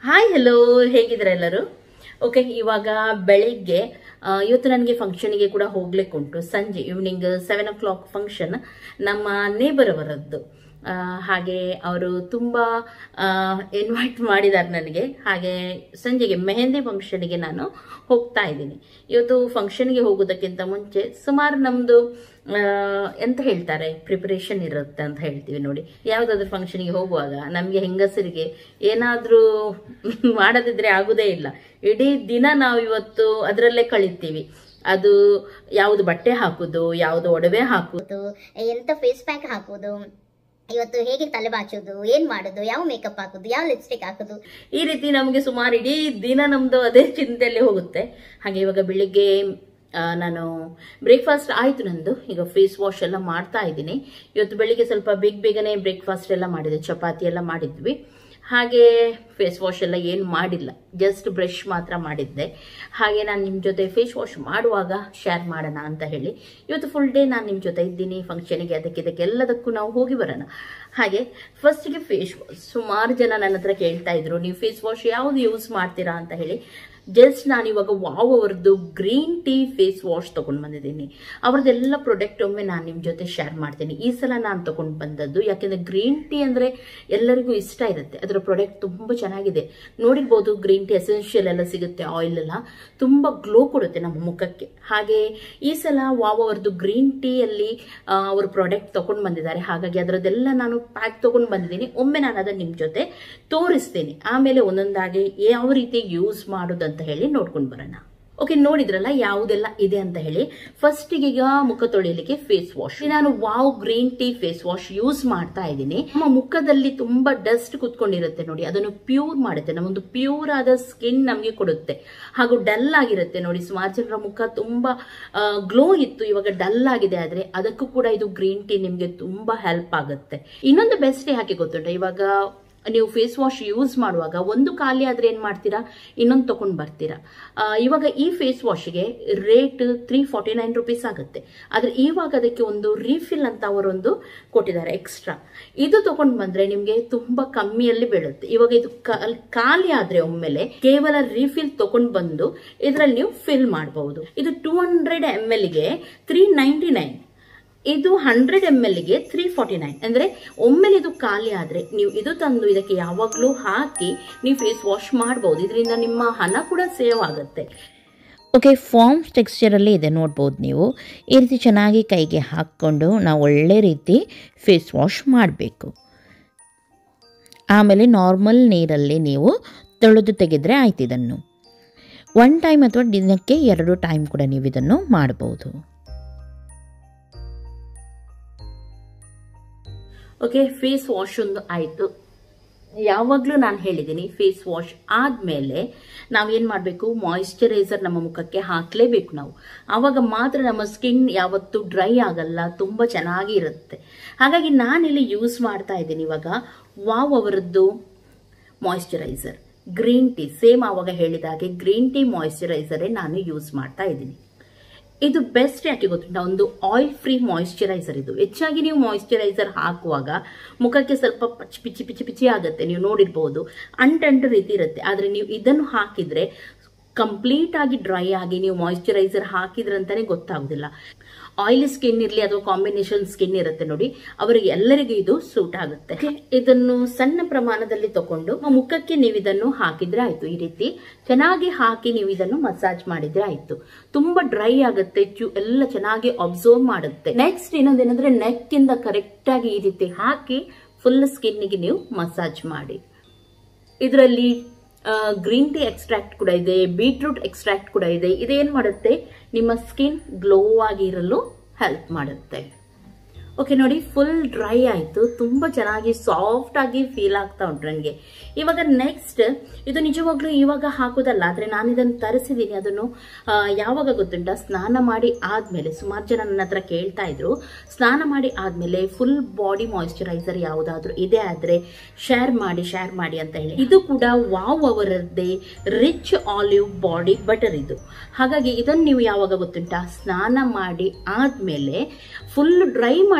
Hi hello ಹೇಗಿದ್ದಾರೆ ಎಲ್ಲರೂ okay ಇವಾಗ ಬೆಳಿಗ್ಗೆ ಆ, ಇವತ್ತು ನನಗೆ ಫಂಕ್ಷನ್ಗೆ ಕೂಡ ಹೋಗ್ಲಿಕ್ಕೆ ಉಂಟು ಸಂಜೆ evening seven o'clock function ನಮ್ಮ ನೇಬರ್ ಅವರದ್ದು ಆ, ಹಾಗೆ ಅವರು ತುಂಬ ಇನ್ವೈಟ್ ಮಾಡಿದ್ದಾರೆ ನನಗೆ ಹಾಗೆ ಸಂಜೆಗೆ ಮೆಹಂದಿ ಫಂಕ್ಷನ್ಗೆ ನಾನು ಹೋಗ್ತಾ ಇದ್ದೀನಿ ಇವತ್ತು ಫಂಕ್ಷನ್ಗೆ ಹೋಗೋದಕ್ಕಿಂತ ಮುಂಚೆ ಸುಮಾರು ನಮ್ಮದು ಎಂತ ಹೇಳ್ತಾರೆ ಪ್ರಿಪರೇಷನ್ ಇರುತ್ತೆ ಅಂತ ಹೇಳ್ತೀವಿ ನೋಡಿ ಯಾವುದಾದ್ರೂ ಫಂಕ್ಷನ್ಗೆ ಹೋಗುವಾಗ ನಮಗೆ ಹೆಂಗಸರಿಗೆ ಏನಾದರೂ ಮಾಡದಿದ್ರೆ ಆಗುದೇ ಇಲ್ಲ ಇಡೀ ದಿನ ನಾವು ಇವತ್ತು ಅದರಲ್ಲೇ ಕಳಿತೀವಿ ಅದು ಯಾವುದು ಬಟ್ಟೆ ಹಾಕುದು ಯಾವುದು ಒಡವೆ ಹಾಕುದು ಹಾಕೋದು ಎಂತ ಫೇಸ್ ಪ್ಯಾಕ್ ಹಾಕೋದು ಇವತ್ತು ಹೇಗೆ ತಲೆ ಬಾಚೋದು ಏನ್ ಮಾಡೋದು ಯಾವ ಮೇಕಪ್ ಹಾಕೋದು ಯಾವ ಲಿಪ್ಸ್ಟಿಕ್ ಹಾಕೋದು ಈ ರೀತಿ ನಮಗೆ ಸುಮಾರು ಇಡೀ ದಿನ ನಮ್ದು ಅದೇ ಚಿಂತೆಯಲ್ಲಿ ಹೋಗುತ್ತೆ ಹಾಗೆ ಇವಾಗ ಬೆಳಿಗ್ಗೆ ಆ, ನಾನು ಬ್ರೇಕ್ಫಾಸ್ಟ್ ಆಯ್ತು ನಂದು ಈಗ ಫೇಸ್ ವಾಶ್ ಎಲ್ಲ ಮಾಡ್ತಾ ಇದ್ದೀನಿ ಇವತ್ತು ಬೆಳಿಗ್ಗೆ ಸ್ವಲ್ಪ ಬೇಗ ಬೇಗನೆ ಬ್ರೇಕ್ಫಾಸ್ಟ್ ಎಲ್ಲ ಮಾಡಿದೆ ಚಪಾತಿ ಎಲ್ಲ ಮಾಡಿದ್ವಿ ಹಾಗೆ ಫೇಸ್ ವಾಶ್ ಎಲ್ಲ ಏನು ಮಾಡಿಲ್ಲ ಜಸ್ಟ್ ಬ್ರಷ್ ಮಾತ್ರ ಮಾಡಿದ್ದೆ ಹಾಗೆ ನಾನು ನಿಮ್ಮ ಜೊತೆ ಫೇಸ್ ವಾಶ್ ಮಾಡುವಾಗ ಶೇರ್ ಮಾಡೋಣ ಅಂತ ಹೇಳಿ ಇವತ್ತು ಫುಲ್ ಡೇ ನಾನು ನಿಮ್ಮ ಜೊತೆ ಇದ್ದೀನಿ ಫಂಕ್ಷನಿಗೆ ಅದಕ್ಕೆ ಇದಕ್ಕೆ ಎಲ್ಲದಕ್ಕೂ ನಾವು ಹೋಗಿ ಬರೋಣ ಹಾಗೆ ಫಸ್ಟಿಗೆ ಫೇಸ್ ವಾಶ್ ಸುಮಾರು ಜನ ನನ್ನ ಹತ್ರ ಕೇಳ್ತಾ ಇದ್ರು ನೀವು ಫೇಸ್ ವಾಶ್ ಯಾವುದು ಯೂಸ್ ಮಾಡ್ತೀರಾ ಅಂತ ಹೇಳಿ ಜಸ್ಟ್ ನಾನು ಇವಾಗ ವಾವ್ ಅವರದ್ದು ಗ್ರೀನ್ ಟೀ ಫೇಸ್ ವಾಶ್ ತಗೊಂಡು ಬಂದಿದ್ದೀನಿ ಅವ್ರದ್ದೆಲ್ಲ ಪ್ರಾಡಕ್ಟ್ ಒಮ್ಮೆ ನಾನು ನಿಮ್ಮ ಜೊತೆ ಶೇರ್ ಮಾಡ್ತೀನಿ ಈ ಸಲ ನಾನು ತಗೊಂಡು ಬಂದದ್ದು ಯಾಕೆಂದ್ರೆ ಗ್ರೀನ್ ಟೀ ಅಂದರೆ ಎಲ್ಲರಿಗೂ ಇಷ್ಟ ಇರುತ್ತೆ ಅದರ ಪ್ರಾಡಕ್ಟ್ ತುಂಬ ಚೆನ್ನಾಗಿದೆ ನೋಡಿರ್ಬೋದು ಗ್ರೀನ್ ಟೀ ಎಸೆನ್ಷಿಯಲ್ ಎಲ್ಲ ಸಿಗುತ್ತೆ ಆಯಿಲ್ ಎಲ್ಲ ತುಂಬ ಗ್ಲೋ ಕೊಡುತ್ತೆ ನಮ್ಮ ಮುಖಕ್ಕೆ ಹಾಗೆ ಈ ಸಲ ವಾವ್ ಅವರದ್ದು ಗ್ರೀನ್ ಟೀಯಲ್ಲಿ ಅವರು ಪ್ರಾಡಕ್ಟ್ ತಗೊಂಡು ಬಂದಿದ್ದಾರೆ ಹಾಗಾಗಿ ಅದರದ್ದೆಲ್ಲ ನಾನು ಪ್ಯಾಕ್ ತಗೊಂಡು ಬಂದಿದ್ದೀನಿ ಒಮ್ಮೆ ನಾನು ಅದನ್ನು ನಿಮ್ಮ ಜೊತೆ ತೋರಿಸ್ತೀನಿ ಆಮೇಲೆ ಒಂದೊಂದಾಗಿ ಯಾವ ರೀತಿ ಯೂಸ್ ಮಾಡೋದು ಅಂತ ಹೇಳಿ ನೋಡ್ಕೊಂಡು ಬರೋಣ ಓಕೆ ನೋಡಿದ್ರಲ್ಲ ಯಾವುದೆಲ್ಲ ಇದೆ ಅಂತ ಹೇಳಿ ಫಸ್ಟಿಗೆ ಈಗ ಮುಖ ತೊಳೆಯಲಿಕ್ಕೆ ಫೇಸ್ ವಾಶ್ ನಾನು Wow green tea face wash use ಮಾಡ್ತಾ ಇದ್ದೀನಿ ನಮ್ಮ ಮುಖದಲ್ಲಿ ತುಂಬಾ ಡಸ್ಟ್ ಕುತ್ಕೊಂಡಿರುತ್ತೆ ನೋಡಿ ಅದನ್ನು ಪ್ಯೂರ್ ಮಾಡುತ್ತೆ ನಮ್ಮೊಂದು ಪ್ಯೂರ್ ಆದ ಸ್ಕಿನ್ ನಮಗೆ ಕೊಡುತ್ತೆ ಹಾಗೂ ಡಲ್ ಆಗಿರುತ್ತೆ ನೋಡಿ ಸುಮಾರು ಜನರ ಮುಖ ತುಂಬಾ ಗ್ಲೋ ಇತ್ತು ಇವಾಗ ಡಲ್ ಆಗಿದೆ ಆದ್ರೆ ಅದಕ್ಕೂ ಕೂಡ ಇದು ಗ್ರೀನ್ ಟೀ ನಿಮ್ಗೆ ತುಂಬಾ ಹೆಲ್ಪ್ ಆಗುತ್ತೆ ಇನ್ನೊಂದು ಬೆಸ್ಟ್ ಯಾಕೆ ಗೊತ್ತುಂಟ ಇವಾಗ ನೀವು ಫೇಸ್ ವಾಶ್ ಯೂಸ್ ಮಾಡುವಾಗ ಒಂದು ಖಾಲಿ ಆದ್ರೆ ಏನ್ ಮಾಡ್ತೀರಾ ಇನ್ನೊಂದು ತಗೊಂಡ್ ಬರ್ತೀರಾ ಆ, ಇವಾಗ ಈ ಫೇಸ್ ವಾಶ್ಗೆ rate three forty nine rupees ಆಗುತ್ತೆ ಆದ್ರೆ ಇವಾಗ ಅದಕ್ಕೆ ಒಂದು ರೀಫಿಲ್ ಅಂತ ಅವರೊಂದು ಕೊಟ್ಟಿದ್ದಾರೆ ಎಕ್ಸ್ಟ್ರಾ ಇದು ತಗೊಂಡ್ ಬಂದ್ರೆ ನಿಮ್ಗೆ ತುಂಬಾ ಕಮ್ಮಿಯಲ್ಲಿ ಬೀಳುತ್ತೆ ಇವಾಗ ಇದು ಕಾ- ಖಾಲಿ ಆದ್ರೆ ಒಮ್ಮೆಲೆ ಕೇವಲ ರೀಫಿಲ್ ತಗೊಂಡ್ ಬಂದು ಇದರಲ್ಲಿ ನೀವು ಫಿಲ್ ಮಾಡಬಹುದು ಇದು ಟೂ ಹಂಡ್ರೆಡ್ ಎಮ್ ಎಲ್ ಗೆ ತ್ರೀ ನೈಂಟಿ ನೈನ್ ಇದು ಹಂಡ್ರೆಡ್ ಎಮ್ ಎಲ್ ಗೆ ತ್ರೀ ಫಾರ್ಟಿ ನೈನ್ ಅಂದ್ರೆ ಒಮ್ಮೆಲೆ ಇದು ಖಾಲಿ ಆದ್ರೆ ನೀವು ಇದು ತಂದು ಇದಕ್ಕೆ ಯಾವಾಗ್ಲೂ ಹಾಕಿ ನೀವು ಫೇಸ್ ವಾಶ್ ಮಾಡಬಹುದು ಇದರಿಂದ ನಿಮ್ಮ ಹಣ ಕೂಡ ಸೇವ್ ಆಗುತ್ತೆ ಓಕೆ ಫಾರ್ಮ್ಸ್ ಟೆಕ್ಸ್ಚರಲ್ಲಿ ಇದೆ ನೋಡ್ಬೋದು ನೀವು ಈ ರೀತಿ ಚೆನ್ನಾಗಿ ಕೈಗೆ ಹಾಕ್ಕೊಂಡು ನಾವು ಒಳ್ಳೆ ರೀತಿ ಫೇಸ್ ವಾಶ್ ಮಾಡಬೇಕು ಆಮೇಲೆ ನಾರ್ಮಲ್ ನೀರಲ್ಲಿ ನೀವು ತೊಳೆದು ತೆಗೆದರೆ ಆಯ್ತು ಇದನ್ನು ಒನ್ ಟೈಮ್ ಅಥವಾ ದಿನಕ್ಕೆ ಎರಡು ಟೈಮ್ ಕೂಡ ನೀವು ಇದನ್ನು ಮಾಡ್ಬೋದು ಓಕೆ ಫೇಸ್ ವಾಶ್ ಒಂದು ಆಯ್ತು ಯಾವಾಗಲೂ ನಾನು ಹೇಳಿದ್ದೀನಿ ಫೇಸ್ ವಾಶ್ ಆದಮೇಲೆ ನಾವೇನು ಮಾಡಬೇಕು ಮಾಯಿಶ್ಚರೈಸರ್ ನಮ್ಮ ಮುಖಕ್ಕೆ ಹಾಕಲೇಬೇಕು ನಾವು ಆವಾಗ ಮಾತ್ರ ನಮ್ಮ ಸ್ಕಿನ್ ಯಾವತ್ತೂ ಡ್ರೈ ಆಗಲ್ಲ ತುಂಬ ಚೆನ್ನಾಗಿ ಇರುತ್ತೆ ಹಾಗಾಗಿ ನಾನಿಲ್ಲಿ ಯೂಸ್ ಮಾಡ್ತಾ ಇದ್ದೀನಿ ಇವಾಗ ವಾವ್ ಅವರದ್ದು ಮಾಯಿಶ್ಚರೈಸರ್ ಗ್ರೀನ್ ಟೀ ಸೇಮ್ ಆವಾಗ ಹೇಳಿದ ಹಾಗೆ ಗ್ರೀನ್ ಟೀ ಮಾಯಿಶ್ಚರೈಸರೇ ನಾನು ಯೂಸ್ ಮಾಡ್ತಾ ಇದ್ದೀನಿ ಇದು ಬೆಸ್ಟ್ ಯಾಕೆ ಗೊತ್ತುಂಟ ಒಂದು ಆಯಿಲ್ ಫ್ರೀ ಮಾಯಿಶ್ಚರೈಸರ್ ಇದು ಹೆಚ್ಚಾಗಿ ನೀವು ಮಾಯಿಶ್ಚರೈಸರ್ ಹಾಕುವಾಗ ಮುಖಕ್ಕೆ ಸ್ವಲ್ಪ ಪಚ್ ಪಿಚಿ ಪಿಚಿ ಪಿಚಿ ಆಗುತ್ತೆ ನೀವು ನೋಡಿರ್ಬೋದು ಅಂಟಂಟು ರೀತಿ ಇರುತ್ತೆ ಆದರೆ ನೀವು ಇದನ್ನು ಹಾಕಿದ್ರೆ ಕಂಪ್ಲೀಟ್ ಆಗಿ ಡ್ರೈ ಆಗಿ ನೀವು ಮಾಯಿಶ್ಚರೈಸರ್ ಹಾಕಿದ್ರಂತಾನೆ ಗೊತ್ತಾಗುದಿಲ್ಲ ಆಯಿಲಿ ಸ್ಕಿನ್ ಇರಲಿ ಅಥವಾ ಕಾಂಬಿನೇಷನ್ ಸ್ಕಿನ್ ಇರುತ್ತೆ ನೋಡಿ ಅವರಿಗೆ ಎಲ್ಲರಿಗೂ ಇದು ಸೂಟ್ ಆಗುತ್ತೆ ಇದನ್ನು ಸಣ್ಣ ಪ್ರಮಾಣದಲ್ಲಿ ತಕೊಂಡು ಮುಖಕ್ಕೆ ನೀವು ಇದನ್ನು ಹಾಕಿದ್ರೆ ಆಯ್ತು ಈ ರೀತಿ ಚೆನ್ನಾಗಿ ಹಾಕಿ ನೀವು ಇದನ್ನು ಮಸಾಜ್ ಮಾಡಿದ್ರೆ ಆಯ್ತು ತುಂಬಾ ಡ್ರೈ ಆಗುತ್ತೆ ಚು ಎಲ್ಲ ಚೆನ್ನಾಗಿ ಅಬ್ಸರ್ವ್ ಮಾಡುತ್ತೆ ನೆಕ್ಸ್ಟ್ ಇನ್ನೊಂದೇನಂದ್ರೆ ನೆಕ್ ಇಂದ ಕರೆಕ್ಟ್ ಆಗಿ ಈ ರೀತಿ ಹಾಕಿ ಫುಲ್ ಸ್ಕಿನ್ನಿಗೆ ನೀವು ಮಸಾಜ್ ಮಾಡಿ ಇದರಲ್ಲಿ ಗ್ರೀನ್ ಟೀ ಎಕ್ಸ್ಟ್ರಾಕ್ಟ್ ಕೂಡ ಇದೆ ಬೀಟ್ರೂಟ್ ಎಕ್ಸ್ಟ್ರಾಕ್ಟ್ ಕೂಡ ಇದೆ ಇದೇನ್ ಮಾಡುತ್ತೆ ನಿಮ್ಮ ಸ್ಕಿನ್ ಗ್ಲೋ ಆಗಿರಲು ಹೆಲ್ಪ್ ಮಾಡುತ್ತೆ ಓಕೆ ನೋಡಿ ಫುಲ್ ಡ್ರೈ ಆಯಿತು ತುಂಬ ಚೆನ್ನಾಗಿ ಸಾಫ್ಟ್ ಆಗಿ ಫೀಲ್ ಆಗ್ತಾ ಉಂಟು ನನಗೆ ಇವಾಗ ನೆಕ್ಸ್ಟ್ ಇದು ನಿಜವಾಗ್ಲೂ ಇವಾಗ ಹಾಕೋದಲ್ಲ ಆದರೆ ನಾನು ಇದನ್ನು ತರಿಸಿದ್ದೀನಿ ಅದನ್ನು ಆ, ಯಾವಾಗ ಗೊತ್ತುಂಟ ಸ್ನಾನ ಮಾಡಿ ಆದಮೇಲೆ ಸುಮಾರು ಜನ ನನ್ನ ಹತ್ರ ಕೇಳ್ತಾ ಇದ್ರು ಸ್ನಾನ ಮಾಡಿ ಆದಮೇಲೆ ಫುಲ್ ಬಾಡಿ ಮಾಯಿಶ್ಚರೈಸರ್ ಯಾವುದಾದ್ರೂ ಇದೆ ಆದರೆ ಶೇರ್ ಮಾಡಿ ಶೇರ್ ಮಾಡಿ ಅಂತ ಹೇಳಿ ಇದು ಕೂಡ ವಾವ್ ಅವರದ್ದೇ ರಿಚ್ ಆಲಿವ್ ಬಾಡಿ ಬಟರ್ ಇದು ಹಾಗಾಗಿ ಇದನ್ನು ನೀವು ಯಾವಾಗ ಗೊತ್ತುಂಟ ಸ್ನಾನ ಮಾಡಿ ಆದಮೇಲೆ ಫುಲ್ ಡ್ರೈ ಮಾಡಿ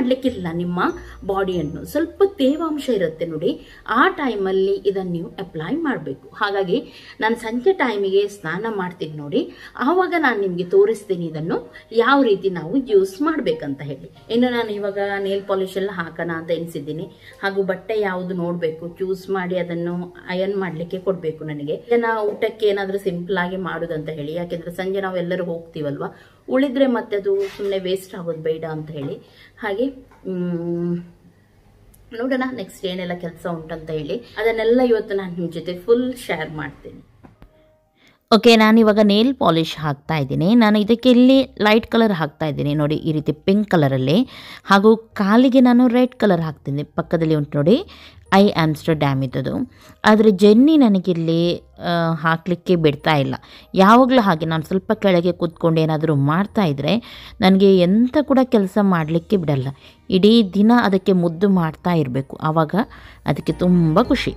ಮಾಡ್ಲಿಕ್ಕಿಲ್ಲ ನಿಮ್ಮ ಬಾಡಿಯನ್ನು ಸ್ವಲ್ಪ ತೇವಾಂಶ ಇರುತ್ತೆ ನೋಡಿ ಆ ಟೈಮಲ್ಲಿ ಇದನ್ನು ನೀವು ಅಪ್ಲೈ ಮಾಡಬೇಕು ಹಾಗಾಗಿ ನಾನು ಸಂಜೆ ಟೈಮಿಗೆ ಸ್ನಾನ ಮಾಡ್ತೀನಿ ನೋಡಿ ಆವಾಗ ನಾನು ನಿಮಗೆ ತೋರಿಸ್ತೀನಿ ಇದನ್ನು ಯಾವ ರೀತಿ ನಾವು ಯೂಸ್ ಮಾಡ್ಬೇಕಂತ ಹೇಳಿ ಇನ್ನು ನಾನು ಇವಾಗ ನೇಲ್ ಪಾಲಿಶ್ ಎಲ್ಲ ಹಾಕೋಣ ಅಂತ ಎನಿಸಿದ್ದೀನಿ ಹಾಗೂ ಬಟ್ಟೆ ಯಾವುದು ನೋಡಬೇಕು ಚೂಸ್ ಮಾಡಿ ಅದನ್ನು ಅಯನ್ ಮಾಡಲಿಕ್ಕೆ ಕೊಡಬೇಕು ನನಗೆ ಇದನ್ನ ಊಟಕ್ಕೆ ಏನಾದರೂ ಸಿಂಪಲ್ ಆಗಿ ಮಾಡೋದಂತ ಹೇಳಿ ಯಾಕೆಂದ್ರೆ ಸಂಜೆ ನಾವು ಎಲ್ಲರೂ ಹೋಗ್ತೀವಲ್ವಾ ಉಳಿದ್ರೆ ಮತ್ತೆ ಅದು ಸುಮ್ಮನೆ ವೇಸ್ಟ್ ಆಗೋದು ಬೇಡ ಅಂತ ಹೇಳಿ ಹಾಗೆ ಮ್, ನೋಡೋಣ ನೆಕ್ಸ್ಟ್ ಏನೆಲ್ಲ ಕೆಲಸ ಉಂಟಂತ ಹೇಳಿ ಅದನ್ನೆಲ್ಲ ಇವತ್ತು ನಾನು ನಿಮ್ಮ ಜೊತೆ ಫುಲ್ ಶೇರ್ ಮಾಡ್ತೀನಿ ಓಕೆ ನಾನಿವಾಗ ನೇಲ್ ಪಾಲಿಷ್ ಹಾಕ್ತಾ ಇದ್ದೀನಿ ನಾನು ಇದಕ್ಕೆ ಇಲ್ಲಿ ಲೈಟ್ ಕಲರ್ ಹಾಕ್ತಾ ಇದ್ದೀನಿ ನೋಡಿ ಈ ರೀತಿ ಪಿಂಕ್ ಕಲರಲ್ಲಿ ಹಾಗೂ ಕಾಲಿಗೆ ನಾನು ರೆಡ್ ಕಲರ್ ಹಾಕ್ತೀನಿ ಪಕ್ಕದಲ್ಲಿ ಉಂಟು ನೋಡಿ ಐ ಆಮ್ಸ್ಟರ್ಡ್ಯಾಮ್ ಇದ್ದದು ಆದರೆ ಜೆನ್ನಿ ನನಗಿಲ್ಲಿ ಆ, ಹಾಕಲಿಕ್ಕೆ ಬಿಡ್ತಾ ಇಲ್ಲ ಯಾವಾಗಲೂ ಹಾಗೆ ನಾನು ಸ್ವಲ್ಪ ಕೆಳಗೆ ಕೂತ್ಕೊಂಡು ಏನಾದರೂ ಮಾಡ್ತಾ ಇದ್ದರೆ ನನಗೆ ಎಂಥ ಕೂಡ ಕೆಲಸ ಮಾಡಲಿಕ್ಕೆ ಬಿಡಲ್ಲ ಇಡೀ ದಿನ ಅದಕ್ಕೆ ಮುದ್ದು ಮಾಡ್ತಾ ಇರಬೇಕು ಆವಾಗ ಅದಕ್ಕೆ ತುಂಬ ಖುಷಿ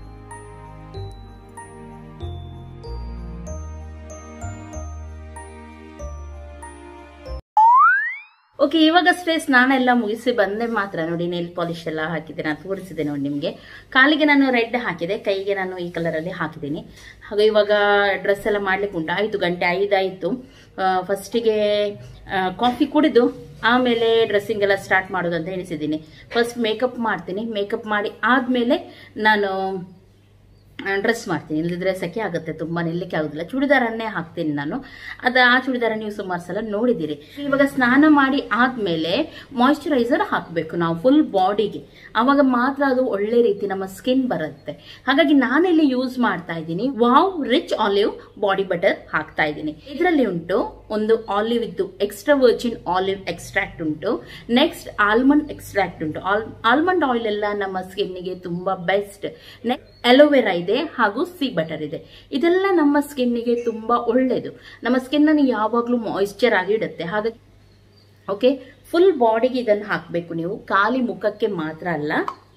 ಓಕೆ ಇವಾಗಷ್ಟೇ ಸ್ನಾನ ಎಲ್ಲ ಮುಗಿಸಿ ಬಂದೆ ಮಾತ್ರ ನೋಡಿ ನೇಲ್ ಪಾಲಿಶ್ ಎಲ್ಲ ಹಾಕಿದ್ದೆ ನಾನು ತೋರಿಸಿದೆ ನೋಡಿ ನಿಮಗೆ ಕಾಲಿಗೆ ನಾನು ರೆಡ್ ಹಾಕಿದೆ ಕೈಗೆ ನಾನು ಈ ಕಲರಲ್ಲಿ ಹಾಕಿದ್ದೀನಿ ಹಾಗೆ ಇವಾಗ ಡ್ರೆಸ್ ಎಲ್ಲ ಮಾಡ್ಲಿಕ್ಕೆ ಉಂಟು ಆಯಿತು ಗಂಟೆ ಐದಾಯಿತು ಫಸ್ಟಿಗೆ ಕಾಫಿ ಕುಡಿದು ಆಮೇಲೆ ಡ್ರೆಸ್ಸಿಂಗ್ ಎಲ್ಲ ಸ್ಟಾರ್ಟ್ ಮಾಡೋದು ಅಂತ ಎಣಿಸಿದ್ದೀನಿ ಫಸ್ಟ್ ಮೇಕಪ್ ಮಾಡ್ತೀನಿ ಮೇಕಪ್ ಮಾಡಿ ಆದಮೇಲೆ ನಾನು ಡ್ರೆಸ್ ಮಾಡ್ತೀನಿ ಇಲ್ಲದಿದ್ರೆ ಸೆಕೆ ಆಗುತ್ತೆ ತುಂಬ ನಿಲ್ಲಕ್ಕೆ ಆಗೋದಿಲ್ಲ ಚೂಡಿದಾರನ್ನೇ ಹಾಕ್ತೀನಿ ನಾನು ಅದು ಆ ಚೂಡಿದಾರ ನೀವು ಸುಮಾರು ಸಲ ನೋಡಿದ್ದೀರಿ ಇವಾಗ ಸ್ನಾನ ಮಾಡಿ ಆದಮೇಲೆ ಮಾಯಿಶ್ಚರೈಸರ್ ಹಾಕಬೇಕು ನಾವು ಫುಲ್ ಬಾಡಿಗೆ ಆವಾಗ ಮಾತ್ರ ಅದು ಒಳ್ಳೆ ರೀತಿ ನಮ್ಮ ಸ್ಕಿನ್ ಬರುತ್ತೆ ಹಾಗಾಗಿ ನಾನಿಲ್ಲಿ ಯೂಸ್ ಮಾಡ್ತಾ ಇದ್ದೀನಿ Wow rich olive body butter ಹಾಕ್ತಾ ಇದ್ದೀನಿ ಇದರಲ್ಲಿ ಉಂಟು ಒಂದು ಆಲಿವ್ ಇದ್ದು ಎಕ್ಸ್ಟ್ರಾ ವರ್ಜಿನ್ ಆಲಿವ್ ಎಕ್ಸ್ಟ್ರಾಕ್ಟ್ ಉಂಟು ನೆಕ್ಸ್ಟ್ ಆಲ್ಮಂಡ್ ಎಕ್ಸ್ಟ್ರಾಕ್ಟ್ ಉಂಟು ಆಲ್ಮಂಡ್ ಆಯಿಲ್ ಎಲ್ಲ ನಮ್ಮ ಸ್ಕಿನ್ನಿಗೆ ತುಂಬಾ ಬೆಸ್ಟ್ ನೆಕ್ಸ್ಟ್ ಅಲೋವೆರಾ ಇದೆ ಹಾಗೂ ಸಿ ಬಟರ್ ಇದೆ ಇದೆಲ್ಲ ನಮ್ಮ ಸ್ಕಿನ್ನಿಗೆ ತುಂಬಾ ಒಳ್ಳೆಯದು ನಮ್ಮ ಸ್ಕಿನ್ ಅನ್ನು ಯಾವಾಗಲೂ ಮಾಯಿಶ್ಚರ್ ಆಗಿ ಇಡುತ್ತೆ ಹಾಗಾಗಿ ಓಕೆ ಫುಲ್ ಬಾಡಿಗೆ ಇದನ್ನು ಹಾಕಬೇಕು ನೀವು ಖಾಲಿ ಮುಖಕ್ಕೆ ಮಾತ್ರ ಅಲ್ಲ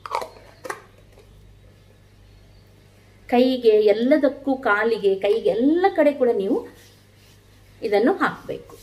ಕೈಗೆ ಎಲ್ಲದಕ್ಕೂ ಕಾಲಿಗೆ ಕೈಗೆ ಎಲ್ಲ ಕಡೆ ಕೂಡ ನೀವು ಇದನ್ನು ಹಾಕಬೇಕು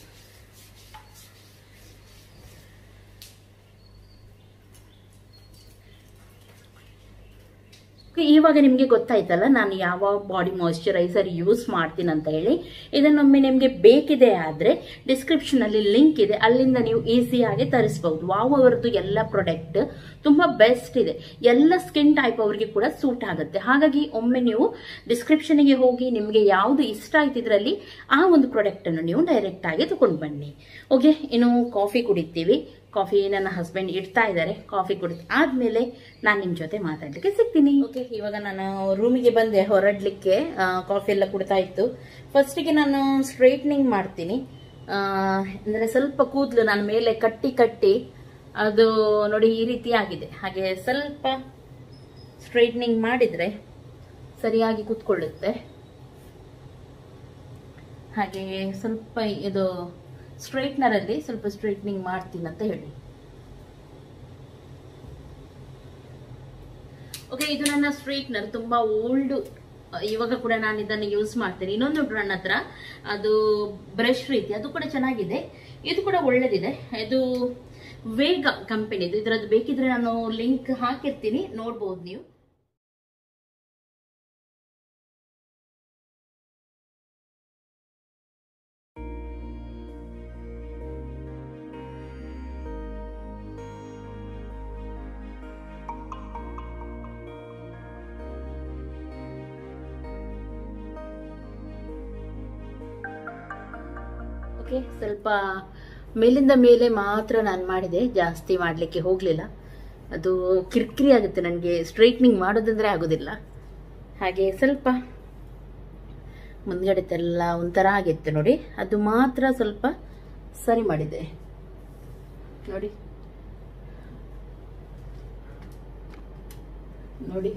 ಇವಾಗ ನಿಮಗೆ ಗೊತ್ತಾಯ್ತಲ್ಲ ನಾನು ಯಾವ ಬಾಡಿ ಮಾಯಿಶ್ಚರೈಸರ್ ಯೂಸ್ ಮಾಡ್ತೀನಿ ಅಂತ ಹೇಳಿ ಇದನ್ನೊಮ್ಮೆ ನಿಮಗೆ ಬೇಕಿದೆ ಆದರೆ ಡಿಸ್ಕ್ರಿಪ್ಷನಲ್ಲಿ ಲಿಂಕ್ ಇದೆ ಅಲ್ಲಿಂದ ನೀವು ಈಸಿಯಾಗಿ ತರಿಸ್ಬಹುದು ವಾವ್ ಅವರದ್ದು ಎಲ್ಲ ಪ್ರಾಡಕ್ಟ್ ತುಂಬ ಬೆಸ್ಟ್ ಇದೆ ಎಲ್ಲ ಸ್ಕಿನ್ ಟೈಪ್ ಅವರಿಗೆ ಕೂಡ ಸೂಟ್ ಆಗುತ್ತೆ ಹಾಗಾಗಿ ಒಮ್ಮೆ ನೀವು ಡಿಸ್ಕ್ರಿಪ್ಷನ್ಗೆ ಹೋಗಿ ನಿಮಗೆ ಯಾವುದು ಇಷ್ಟ ಆಯ್ತು ಇದರಲ್ಲಿ ಆ ಒಂದು ಪ್ರಾಡಕ್ಟನ್ನು ನೀವು ಡೈರೆಕ್ಟ್ ಆಗಿ ತಗೊಂಡು ಬನ್ನಿ ಓಕೆ ಇನ್ನು ಕಾಫಿ ಕುಡಿತೀವಿ ಕಾಫಿ ನನ್ನ ಹಸ್ಬೆಂಡ್ ಇಡ್ತಾ ಇದ್ದಾರೆ ಕಾಫಿ ಕುಡಿದ ಆದ್ಮೇಲೆ ನಾನು ನಿಮ್ಮ ಜೊತೆ ಮಾತಾಡ್ಲಿಕ್ಕೆ ಸಿಗ್ತೀನಿ ಓಕೆ ಇವಾಗ ನಾನು ರೂಮಿಗೆ ಬಂದೆ ಹೊರಡ್ಲಿಕ್ಕೆ ಆ, ಕಾಫಿ ಎಲ್ಲ ಕುಡ್ತಾ ಇತ್ತು ಫಸ್ಟಿಗೆ ನಾನು ಸ್ಟ್ರೈಟ್ನಿಂಗ್ ಮಾಡ್ತೀನಿ ಆ, ಅಂದ್ರೆ ಸ್ವಲ್ಪ ಕೂದಲು ನಾನು ಮೇಲೆ ಕಟ್ಟಿ ಕಟ್ಟಿ ಅದು ನೋಡಿ ಈ ರೀತಿ ಆಗಿದೆ ಹಾಗೆ ಸ್ವಲ್ಪ ಸ್ಟ್ರೈಟ್ನಿಂಗ್ ಮಾಡಿದ್ರೆ ಸರಿಯಾಗಿ ಕೂತ್ಕೊಳ್ಳುತ್ತೆ ಹಾಗೆ ಸ್ವಲ್ಪ ಇದು ಸ್ಟ್ರೈಟ್ನರ್ ಅಲ್ಲಿ ಸ್ವಲ್ಪ ಸ್ಟ್ರೈಟ್ನಿಂಗ್ ಮಾಡ್ತೀನಿ ಅಂತ ಹೇಳಿ ಓಕೆ ಇದು ನನ್ನ ಸ್ಟ್ರೈಟ್ನರ್ ತುಂಬಾ ಓಲ್ಡ್ ಇವಾಗ ಕೂಡ ನಾನು ಇದನ್ನು ಯೂಸ್ ಮಾಡ್ತೇನೆ ಇನ್ನೊಂದು ಉಂಟು ನನ್ನ ಹತ್ರ ಅದು ಬ್ರಷ್ ರೀತಿ ಅದು ಕೂಡ ಚೆನ್ನಾಗಿದೆ ಇದು ಕೂಡ ಒಳ್ಳೇದಿದೆ ಇದು ವೇಗ ಕಂಪನಿದು ಇದರದ್ದು ಬೇಕಿದ್ರೆ ನಾನು ಲಿಂಕ್ ಹಾಕಿರ್ತೀನಿ ನೋಡ್ಬೋದು ನೀವು ಓಕೆ ಸ್ವಲ್ಪ ಮೇಲಿಂದ ಮೇಲೆ ಮಾತ್ರ ನಾನು ಮಾಡಿದೆ ಜಾಸ್ತಿ ಮಾಡಲಿಕ್ಕೆ ಹೋಗಲಿಲ್ಲ ಅದು ಕಿರಿಕಿರಿ ಆಗುತ್ತೆ ನನಗೆ ಸ್ಟ್ರೈಟ್ನಿಂಗ್ ಮಾಡೋದಂದ್ರೆ ಆಗೋದಿಲ್ಲ ಹಾಗೆ ಸ್ವಲ್ಪ ಮುಂದ್ಗಡೆದೆಲ್ಲ ಒಂಥರ ಆಗಿತ್ತು ನೋಡಿ ಅದು ಮಾತ್ರ ಸ್ವಲ್ಪ ಸರಿ ಮಾಡಿದೆ ನೋಡಿ ನೋಡಿ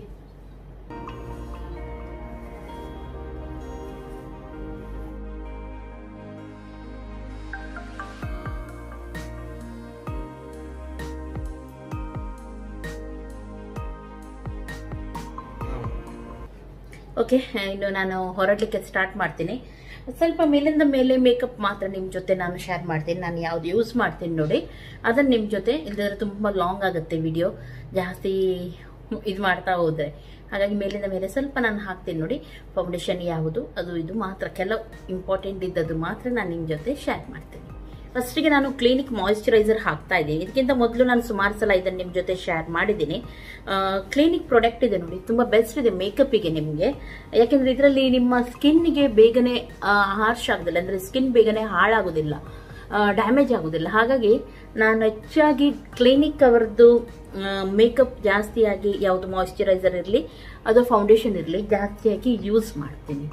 ಓಕೆ ಇನ್ನು ನಾನು ಹೊರಡಲಿಕ್ಕೆ ಸ್ಟಾರ್ಟ್ ಮಾಡ್ತೀನಿ ಸ್ವಲ್ಪ ಮೇಲಿಂದ ಮೇಲೆ ಮೇಕಪ್ ಮಾತ್ರ ನಿಮ್ಮ ಜೊತೆ ನಾನು ಶೇರ್ ಮಾಡ್ತೀನಿ ನಾನು ಯಾವ್ದು ಯೂಸ್ ಮಾಡ್ತೀನಿ ನೋಡಿ ಅದನ್ನು ನಿಮ್ಮ ಜೊತೆ ಇಲ್ಲದ್ರೆ ತುಂಬ ಲಾಂಗ್ ಆಗುತ್ತೆ ವಿಡಿಯೋ ಜಾಸ್ತಿ ಇದು ಮಾಡ್ತಾ ಹೋದ್ರೆ ಹಾಗಾಗಿ ಮೇಲಿಂದ ಮೇಲೆ ಸ್ವಲ್ಪ ನಾನು ಹಾಕ್ತೀನಿ ನೋಡಿ ಫೌಂಡೇಶನ್ ಯಾವುದು ಅದು ಇದು ಮಾತ್ರ ಕೆಲವು ಇಂಪಾರ್ಟೆಂಟ್ ಇದ್ದದ್ದು ಮಾತ್ರ ನಾನು ನಿಮ್ಮ ಜೊತೆ ಶೇರ್ ಮಾಡ್ತೀನಿ ಫಸ್ಟಿಗೆ ನಾನು ಕ್ಲಿನಿಕ್ ಮಾಯಿಶ್ಚರೈಸರ್ ಹಾಕ್ತಾ ಇದ್ದೀನಿ ಇದಕ್ಕಿಂತ ಮೊದಲು ನಾನು ಸುಮಾರು ಸಲ ಇದನ್ನು ನಿಮ್ಮ ಜೊತೆ ಶೇರ್ ಮಾಡಿದ್ದೀನಿ ಕ್ಲಿನಿಕ್ ಪ್ರಾಡಕ್ಟ್ ಇದೆ ನೋಡಿ ತುಂಬ ಬೆಸ್ಟ್ ಇದೆ ಮೇಕಪ್ಪಿಗೆ ನಿಮಗೆ ಯಾಕೆಂದರೆ ಇದರಲ್ಲಿ ನಿಮ್ಮ ಸ್ಕಿನ್ಗೆ ಬೇಗನೆ ಹಾರ್ಶ್ ಆಗೋದಿಲ್ಲ ಅಂದರೆ ಸ್ಕಿನ್ ಬೇಗನೆ ಹಾಳಾಗೋದಿಲ್ಲ ಡ್ಯಾಮೇಜ್ ಆಗೋದಿಲ್ಲ ಹಾಗಾಗಿ ನಾನು ಹೆಚ್ಚಾಗಿ ಕ್ಲಿನಿಕ್ ಅವರದ್ದು ಮೇಕಪ್ ಜಾಸ್ತಿಯಾಗಿ ಯಾವುದು ಮಾಯಿಶ್ಚರೈಸರ್ ಇರಲಿ ಅದು ಫೌಂಡೇಶನ್ ಇರಲಿ ಜಾಸ್ತಿಯಾಗಿ ಯೂಸ್ ಮಾಡ್ತೀನಿ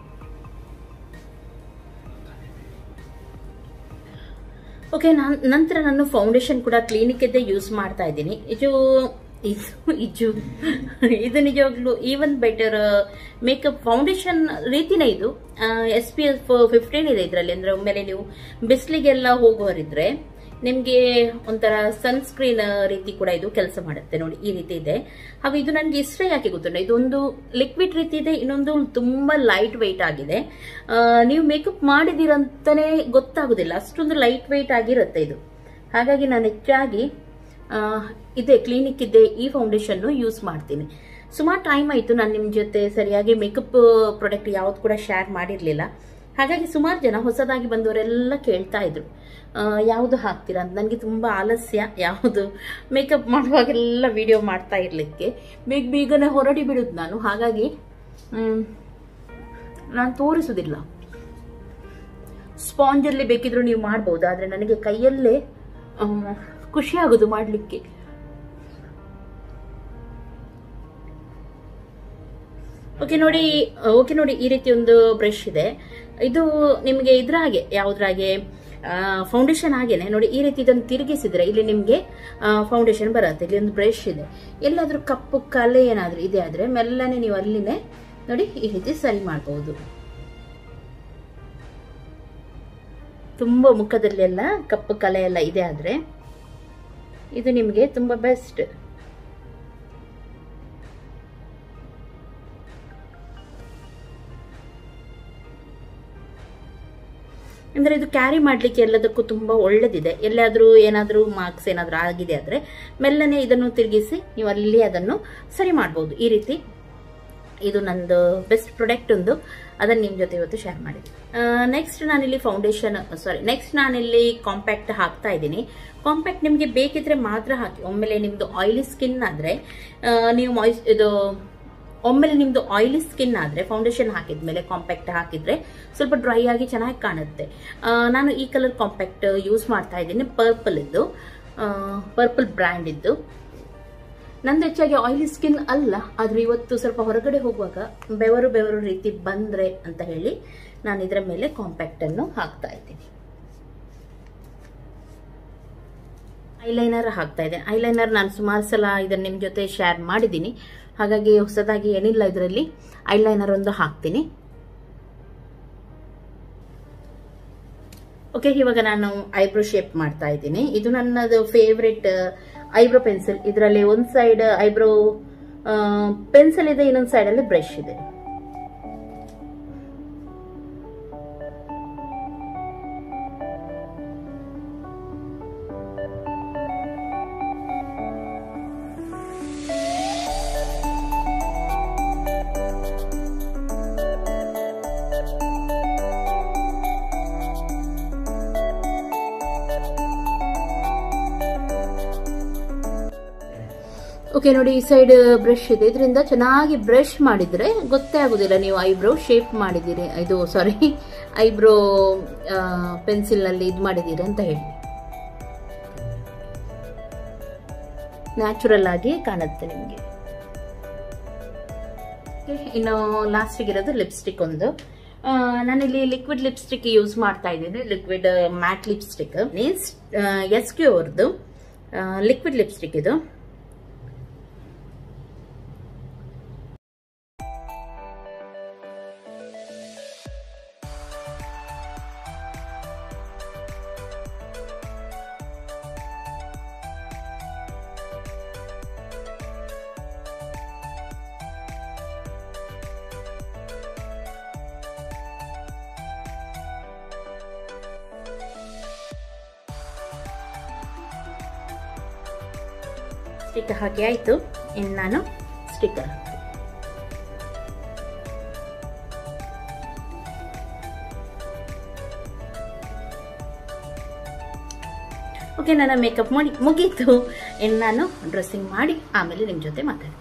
ಓಕೆ ನಾನು ನಂತರ ನಾನು ಫೌಂಡೇಶನ್ ಕೂಡ ಕ್ಲಿನಿಕ್ಕಿದ್ದೇ ಯೂಸ್ ಮಾಡ್ತಾ ಇದ್ದೀನಿ ಇದು ಇದು ಇದು ಇದು ನಿಜವಾಗ್ಲೂ ಈವನ್ ಬೆಟರ್ ಮೇಕಪ್ ಫೌಂಡೇಶನ್ ರೀತಿನೇ ಇದು ಎಸ್ ಪಿ ಎಫ್ ಫಿಫ್ಟೀನ್ ಇದೆ ಇದರಲ್ಲಿ ಅಂದರೆ ಒಮ್ಮೆಲೆ ನೀವು ಬಿಸಿಲಿಗೆಲ್ಲ ಹೋಗೋರಿದ್ರೆ ನಿಮಗೆ ಒಂಥರ ಸನ್ಸ್ಕ್ರೀನ್ ರೀತಿ ಕೂಡ ಇದು ಕೆಲಸ ಮಾಡುತ್ತೆ ನೋಡಿ ಈ ರೀತಿ ಇದೆ ಹಾಗೂ ಇದು ನನಗೆ ಇಷ್ಟ ಯಾಕೆ ಗೊತ್ತುಂಟ ಇದೊಂದು ಲಿಕ್ವಿಡ್ ರೀತಿ ಇದೆ ಇನ್ನೊಂದು ತುಂಬಾ ಲೈಟ್ ವೆಯ್ಟ್ ಆಗಿದೆ ಆ, ನೀವು ಮೇಕಪ್ ಮಾಡಿದಿರಂತಾನೆ ಗೊತ್ತಾಗೋದಿಲ್ಲ ಅಷ್ಟೊಂದು ಲೈಟ್ ವೆಯ್ಟ್ ಆಗಿರುತ್ತೆ ಇದು ಹಾಗಾಗಿ ನಾನು ಹೆಚ್ಚಾಗಿ ಆ, ಇದೆ ಕ್ಲಿನಿಕ್ ಇದೆ ಈ ಫೌಂಡೇಶನ್ ಯೂಸ್ ಮಾಡ್ತೀನಿ ಸುಮಾರು ಟೈಮ್ ಆಯಿತು ನಾನು ನಿಮ್ಮ ಜೊತೆ ಸರಿಯಾಗಿ ಮೇಕಪ್ ಪ್ರಾಡಕ್ಟ್ ಯಾವ್ದು ಕೂಡ ಶೇರ್ ಮಾಡಿರಲಿಲ್ಲ ಹಾಗಾಗಿ ಸುಮಾರು ಜನ ಹೊಸದಾಗಿ ಬಂದವರೆಲ್ಲ ಕೇಳ್ತಾ ಇದ್ರು ಆ, ಯಾವುದು ಹಾಕ್ತೀರಾ ಅಂತ ನನಗೆ ತುಂಬ ಆಲಸ್ಯ ಯಾವುದು ಮೇಕಪ್ ಮಾಡುವಾಗೆಲ್ಲ ವಿಡಿಯೋ ಮಾಡ್ತಾ ಇರಲಿಕ್ಕೆ ಬೇಗ ಬೇಗನೆ ಹೊರಡಿ ಬಿಡುದು ನಾನು ಹಾಗಾಗಿ ಮ್, ನಾನು ತೋರಿಸುವುದಿಲ್ಲ ಸ್ಪಾಂಜಲ್ಲಿ ಬೇಕಿದ್ರು ನೀವು ಮಾಡ್ಬೋದು ಆದರೆ ನನಗೆ ಕೈಯಲ್ಲೇ ಆ, ಖುಷಿ ಆಗೋದು ಮಾಡಲಿಕ್ಕೆ ಓಕೆ ನೋಡಿ ಓಕೆ ನೋಡಿ ಈ ರೀತಿ ಒಂದು ಬ್ರಷ್ ಇದೆ ಇದು ನಿಮಗೆ ಇದ್ರ ಹಾಗೆ ಯಾವ್ದ್ರ ಹಾಗೆ ಫೌಂಡೇಶನ್ ಹಾಗೇನೆ ನೋಡಿ ಈ ರೀತಿ ಇದನ್ನು ತಿರುಗಿಸಿದ್ರೆ ಇಲ್ಲಿ ನಿಮಗೆ ಫೌಂಡೇಶನ್ ಬರುತ್ತೆ ಇಲ್ಲಿ ಒಂದು ಬ್ರಷ್ ಇದೆ ಎಲ್ಲಾದ್ರೂ ಕಪ್ಪು ಕಲೆ ಏನಾದ್ರೂ ಇದೆ ಆದ್ರೆ ಮೆಲ್ಲನೆ ನೀವು ಅಲ್ಲಿನೇ ನೋಡಿ ಈ ರೀತಿ ಸರಿ ಮಾಡಬಹುದು ತುಂಬಾ ಮುಖದಲ್ಲಿ ಎಲ್ಲ ಕಪ್ಪು ಕಲೆ ಎಲ್ಲ ಇದೆ ಆದ್ರೆ ಇದು ನಿಮಗೆ ತುಂಬಾ ಬೆಸ್ಟ್ ಅಂದ್ರೆ ಇದು ಕ್ಯಾರಿ ಮಾಡ್ಲಿಕ್ಕೆ ಎಲ್ಲದಕ್ಕೂ ತುಂಬಾ ಒಳ್ಳೇದಿದೆ ಎಲ್ಲಾದ್ರೂ ಏನಾದ್ರೂ ಮಾರ್ಕ್ಸ್ ಏನಾದ್ರೂ ಆಗಿದೆ ಆದ್ರೆ ಮೆಲ್ಲನೆ ಇದನ್ನು ತಿರುಗಿಸಿ ನೀವು ಅಲ್ಲಿ ಅದನ್ನು ಸರಿ ಮಾಡ್ಬೋದು ಈ ರೀತಿ ಇದು ನಂದು ಬೆಸ್ಟ್ ಪ್ರಾಡಕ್ಟ್ ಒಂದು ಅದನ್ನು ನಿಮ್ಮ ಜೊತೆ ಇವತ್ತು ಶೇರ್ ಮಾಡಿದ್ದೀನಿ ನೆಕ್ಸ್ಟ್ ನಾನಿಲ್ಲಿ ಫೌಂಡೇಶನ್ ಸಾರಿ ನೆಕ್ಸ್ಟ್ ನಾನಿಲ್ಲಿ ಕಾಂಪ್ಯಾಕ್ಟ್ ಹಾಕ್ತಾ ಇದ್ದೀನಿ ಕಾಂಪ್ಯಾಕ್ಟ್ ನಿಮಗೆ ಬೇಕಿದ್ರೆ ಮಾತ್ರ ಹಾಕಿ ಒಮ್ಮೆಲೆ ನಿಮ್ದು ಆಯಿಲಿ ಸ್ಕಿನ್ ಆದ್ರೆ ಆ, ನೀವು ಮಾಯ್ಸ್ ಇದು ಒಮ್ಮೆಲೆ ನಿಮ್ದು ಆಯಿಲಿ ಸ್ಕಿನ್ ಆದ್ರೆ ಫೌಂಡೇಶನ್ ಹಾಕಿದ್ಮೇಲೆ ಕಾಂಪ್ಯಾಕ್ಟ್ ಹಾಕಿದ್ರೆ ಸ್ವಲ್ಪ ಡ್ರೈ ಆಗಿ ಚೆನ್ನಾಗಿ ಕಾಣುತ್ತೆ ಆ, ನಾನು ಈ ಕಲರ್ ಕಾಂಪ್ಯಾಕ್ಟ್ ಯೂಸ್ ಮಾಡ್ತಾ ಇದ್ದೀನಿ ಪರ್ಪಲ್ ಇದ್ದು ಪರ್ಪಲ್ ಬ್ರ್ಯಾಂಡ್ ಇದ್ದು ನಂದು ಹೆಚ್ಚಾಗಿ ಆಯಿಲಿ ಸ್ಕಿನ್ ಅಲ್ಲ ಆದ್ರೆ ಇವತ್ತು ಸ್ವಲ್ಪ ಹೊರಗಡೆ ಹೋಗುವಾಗ ಬೆವರು ಬೆವರು ರೀತಿ ಬಂದ್ರೆ ಅಂತ ಹೇಳಿ ನಾನು ಇದರ ಮೇಲೆ ಕಾಂಪ್ಯಾಕ್ಟ್ ಅನ್ನು ಹಾಕ್ತಾ ಇದ್ದೀನಿ ಐಲೈನರ್ ಹಾಕ್ತಾ ಇದೆ ಐಲೈನರ್ ನಾನು ಸುಮಾರು ಸಲ ಇದನ್ನ ನಿಮ್ಮ ಜೊತೆ ಶೇರ್ ಮಾಡಿದ್ದೀನಿ ಹಾಗಾಗಿ ಹೊಸದಾಗಿ ಏನಿಲ್ಲ ಇದರಲ್ಲಿ ಐಲೈನರ್ ಒಂದು ಹಾಕ್ತೀನಿ ಓಕೆ ಇವಾಗ ನಾನು ಐಬ್ರೋ ಶೇಪ್ ಮಾಡ್ತಾ ಇದ್ದೀನಿ ಇದು ನನ್ನದು ಫೇವ್ರೆಟ್ ಐಬ್ರೋ ಪೆನ್ಸಿಲ್ ಇದರಲ್ಲಿ ಒಂದು ಸೈಡ್ ಐಬ್ರೋ ಪೆನ್ಸಿಲ್ ಇದೆ ಇನ್ನೊಂದು ಸೈಡ್ ಅಲ್ಲಿ ಬ್ರಷ್ ಇದೆ ಓಕೆ ನೋಡಿ ಈ ಸೈಡ್ ಬ್ರಷ್ ಇದೆ ಇದರಿಂದ ಚೆನ್ನಾಗಿ ಬ್ರಷ್ ಮಾಡಿದ್ರೆ ಗೊತ್ತೇ ಆಗುದಿಲ್ಲ ನೀವು ಐಬ್ರೋ ಶೇಪ್ ಮಾಡಿದ್ದೀರಿ ಇದು ಸಾರಿ ಐಬ್ರೋ ಪೆನ್ಸಿಲ್ ನಲ್ಲಿ ಇದು ಮಾಡಿದ್ದೀರಿ ಅಂತ ಹೇಳಿ ನ್ಯಾಚುರಲ್ ಆಗಿ ಕಾಣುತ್ತೆ ನಿಮಗೆ ಇನ್ನು ಲಾಸ್ಟಿಗೆ ಇರೋದು ಲಿಪ್ಸ್ಟಿಕ್ ಒಂದು ಆ, ನಾನಿಲ್ಲಿ ಲಿಕ್ವಿಡ್ ಲಿಪ್ಸ್ಟಿಕ್ ಯೂಸ್ ಮಾಡ್ತಾ ಇದ್ದೀನಿ liquid matte lipstick S Q ಅವ್ರದ್ದು ಲಿಕ್ವಿಡ್ ಲಿಪ್ಸ್ಟಿಕ್ ಇದು ಲಿಪ್ಸ್ಟಿಕ್ ಹಾಕಿ ಆಯಿತು ಇನ್ನು ನಾನು ಸ್ಟಿಕ್ಕರ್ ಓಕೆ ನನ್ನ ಮೇಕಪ್ ಮಾಡಿ ಮುಗೀತು ಇನ್ನು ನಾನು ಡ್ರೆಸ್ಸಿಂಗ್ ಮಾಡಿ ಆಮೇಲೆ ನಿಮ್ಮ ಜೊತೆ ಮಾತಾಡ್ತೀನಿ